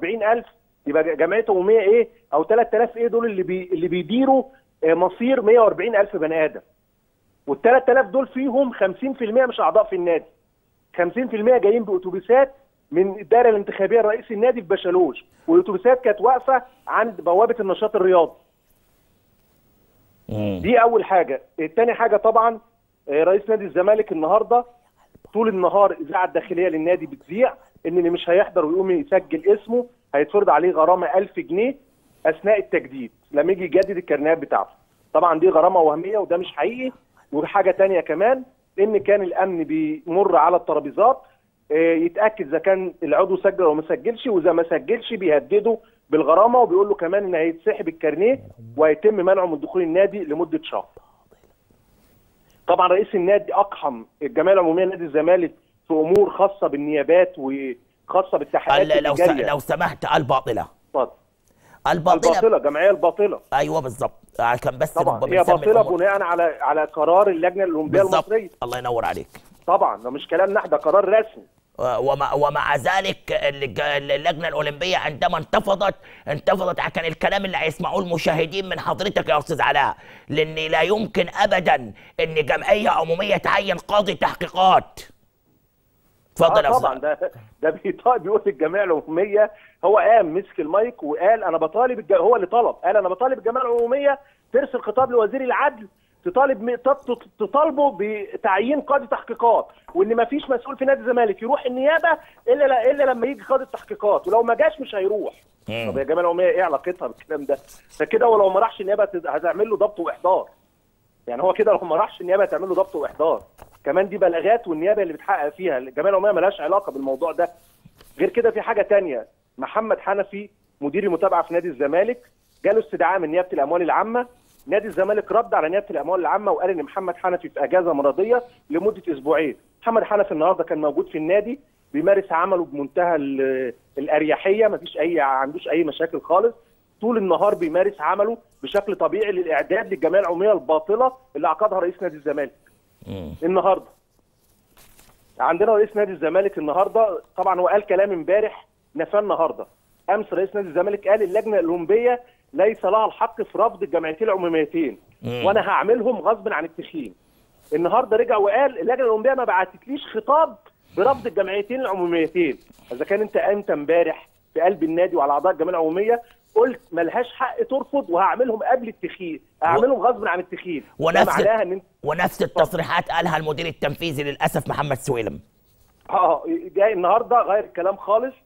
40000 يبقى جمعيه عموميه ايه او 3000 ايه دول اللي بي اللي بيديروا آه، مصير 140000 بني ادم وال 3000 دول فيهم 50% مش اعضاء في النادي 50% جايين باتوبيسات من الدائره الانتخابيه لرئيس النادي في بشالوش والاتوبيسات كانت واقفه عند بوابه النشاط الرياضي مم. دي اول حاجه تاني حاجه طبعا آه، رئيس نادي الزمالك النهارده طول النهار الاذاعه الداخليه للنادي بتذيع ان اللي مش هيحضر ويقوم يسجل اسمه هيتفرض عليه غرامه 1000 جنيه اثناء التجديد لما يجي يجدد الكارنيه بتاعته طبعا دي غرامه وهميه وده مش حقيقي وحاجه تانية كمان ان كان الامن بيمر على الترابيزات آه، يتاكد اذا كان العضو سجل او ما سجلش واذا ما سجلش بيهدده بالغرامه وبيقول له كمان ان هيتسحب الكارنيه وهيتم منعه من دخول النادي لمده شهر. طبعا رئيس النادي اقحم الجمعيه العموميه نادي الزمالك في امور خاصه بالنيابات وخاصه بالتحقيقات ال- لو س... التجارية. لو سمحت الباطله اتفضل. الباطله الباطله الجمعيه الباطله ايوه بالظبط عشان بس طبعا نبقى هي بنسمي باطله الأمور. بناء على على قرار اللجنه الاولمبيه بالظبط المصريه الله ينور عليك طبعا ده مش كلام نحن ده قرار رسمي ومع, ومع ذلك اللج- اللجنه الاولمبيه عندما انتفضت انتفضت عشان الكلام اللي هيسمعوه المشاهدين من حضرتك يا استاذ علاء لان لا يمكن ابدا ان جمعيه عموميه تعين قاضي تحقيقات اتفضل آه يا طبعا استاذ ده ده بيطالب بيقول الجمعيه العموميه هو قام مسك المايك وقال انا بطالب الج... هو اللي طلب قال انا بطالب الجمعيه العموميه ترسل خطاب لوزير العدل تطالب م- تط- تطالبه بتعيين قاضي تحقيقات وان ما فيش مسؤول في نادي الزمالك يروح النيابه الا ل- الا لما يجي قاضي التحقيقات ولو ما جاش مش هيروح مم. طب يا جماعه العموميه ايه علاقتها بالكلام ده فكده ولو ما راحش النيابه هت- هتعمل له ضبط واحضار يعني هو كده لو ما راحش النيابه هتعمل له ضبط واحضار كمان دي بلاغات والنيابه اللي بتحقق فيها الجمعيه العموميه مالهاش علاقه بالموضوع ده غير كده في حاجه تانية محمد حنفي مدير المتابعه في نادي الزمالك جاله استدعاء من نيابه الاموال العامه نادي الزمالك رد على نيابه الاموال العامه وقال ان محمد حنفي في اجازه مرضيه لمده اسبوعين محمد حنفي النهارده كان موجود في النادي بيمارس عمله بمنتهى ال- الاريحيه مفيش اي عندوش اي مشاكل خالص طول النهار بيمارس عمله بشكل طبيعي للاعداد للجمعيه العموميه الباطله اللي عقدها رئيس نادي الزمالك مم. النهارده عندنا رئيس نادي الزمالك النهارده طبعا هو قال كلام امبارح نفاه النهارده امس رئيس نادي الزمالك قال اللجنه الاولمبيه ليس لها الحق في رفض الجمعيتين العموميتين مم. وانا هعملهم غصب عن التخييم النهارده رجع وقال اللجنه الاولمبيه ما بعتتليش خطاب برفض الجمعيتين العموميتين اذا كان انت انت امبارح في قلب النادي وعلى اعضاء الجمعيه العموميه قلت ملهاش حق ترفض وهعملهم قبل التخييم هعملهم غصب عن التخييم ده ونفس معناها ان انت ونفس التصريحات قالها المدير التنفيذي للاسف محمد سويلم اه جاي النهارده غير الكلام خالص